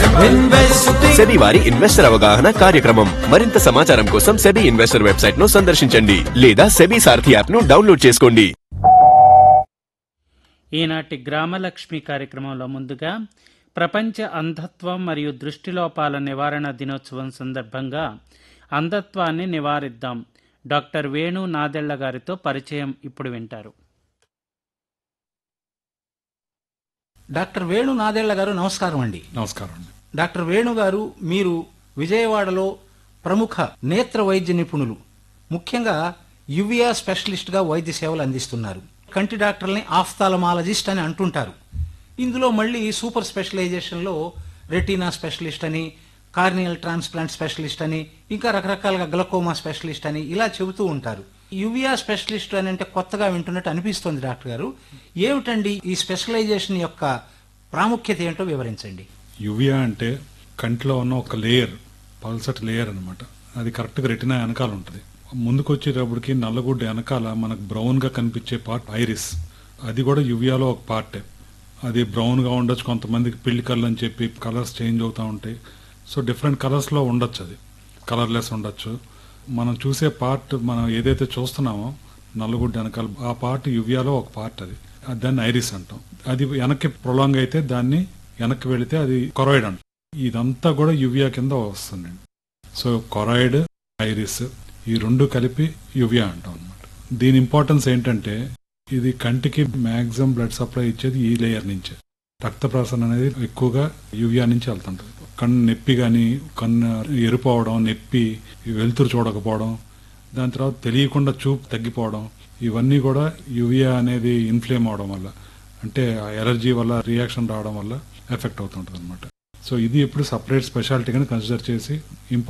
SEBI వారి investor అవగాహన కార్యక్రమం మరింత సమాచారం కోసం సెబీ ఇన్వెస్టర్ వెబ్సైట్ ను సందర్శించండి లేదా సెబీ సారథి యాప్ ను డౌన్లోడ్ చేసుకోండి ఈనాటి గ్రామలక్ష్మి కార్యక్రమంలో ముందుగా ప్రపంచ అంధత్వం మరియు దృష్టిలోపాల నివారణ దినోత్సవం సందర్భంగా అంధత్వాన్ని నివారిద్దాం డాక్టర్ వేణు నాదెళ్ల గారితో పరిచయం ఇప్పుడు వింటారు డాక్టర్ వేణు నాదెళ్ల గారు నమస్కారం అండి నమస్కారం అండి డాక్టర్ వేణు గారు మీరు విజయవాడలో ప్రముఖ నేత్ర వైద్య నిపుణులు ముఖ్యంగా యువియా స్పెషలిస్ట్గా వైద్య సేవలు అందిస్తున్నారు కంటి డాక్టర్ని ఆఫ్థాలమాలజిస్ట్ అని అంటుంటారు ఇందులో మళ్ళీ సూపర్ స్పెషలైజేషన్లో రెటీనా స్పెషలిస్ట్ అని కార్నియల్ ట్రాన్స్ప్లాంట్ స్పెషలిస్ట్ అని ఇంకా రకరకాలుగా గ్లకోమా స్పెషలిస్ట్ అని ఇలా చెబుతూ ఉంటారు యువియా స్పెషలిస్ట్ అని అంటే కొత్తగా వింటున్నట్టు అనిపిస్తోంది డాక్టర్ గారు ఏమిటండి ఈ స్పెషలైజేషన్ యొక్క ప్రాముఖ్యత ఏంటో వివరించండి యువియా అంటే కంటిలో ఉన్న ఒక లేయర్ పల్సట్ లేయర్ అన్నమాట అది కరెక్ట్గా రెటినా వెనకాల ఉంటుంది ముందుకు వచ్చేటప్పటికి నల్లగుడ్డ వెనకాల మనకు బ్రౌన్ గా కనిపించే పార్ట్ ఐరిస్ అది కూడా యువియాలో ఒక పార్టే అది బ్రౌన్ గా ఉండొచ్చు కొంతమందికి పెళ్లి కళ్ళు అని చెప్పి కలర్స్ చేంజ్ అవుతూ ఉంటాయి సో డిఫరెంట్ కలర్స్ లో ఉండొచ్చు అది కలర్లెస్ ఉండొచ్చు మనం చూసే పార్ట్ మనం ఏదైతే చూస్తున్నామో నల్లగుడ్డ వెనకాల ఆ పార్ట్ యువియాలో ఒక పార్ట్ అది అది దాన్ని ఐరిస్ అంటాం అది వెనక్కి ప్రొలాంగ్ అయితే దాన్ని వెనక్కి వెళితే అది కొరాయిడ్ అంటాం ఇదంతా కూడా యువియా కింద వస్తుందండి సో కొరాయిడ్ ఐరిస్ ఈ రెండు కలిపి యువియా అంటాం అనమాట దీని ఇంపార్టెన్స్ ఏంటంటే ఇది కంటికి మ్యాక్సిమం బ్లడ్ సప్లై ఇచ్చేది ఈ లేయర్ నుంచే రక్త ప్రసరణ అనేది ఎక్కువగా యువియా నుంచి వెళ్తుంటది కన్ను నొప్పి కానీ కన్ను ఎరుపు అవడం నొప్పి వెలుతురు చూడకపోవడం దాని తర్వాత తెలియకుండా చూపు తగ్గిపోవడం ఇవన్నీ కూడా యువియా అనేది ఇన్ఫ్లేమ్ అవడం వల్ల అంటే ఎలర్జీ వల్ల రియాక్షన్ రావడం వల్ల ఎఫెక్ట్ అవుతుంటుంది అనమాట సో ఇది ఇప్పుడు సపరేట్ స్పెషాలిటీగా కన్సిడర్ చేసి ఇంపార్టెంట్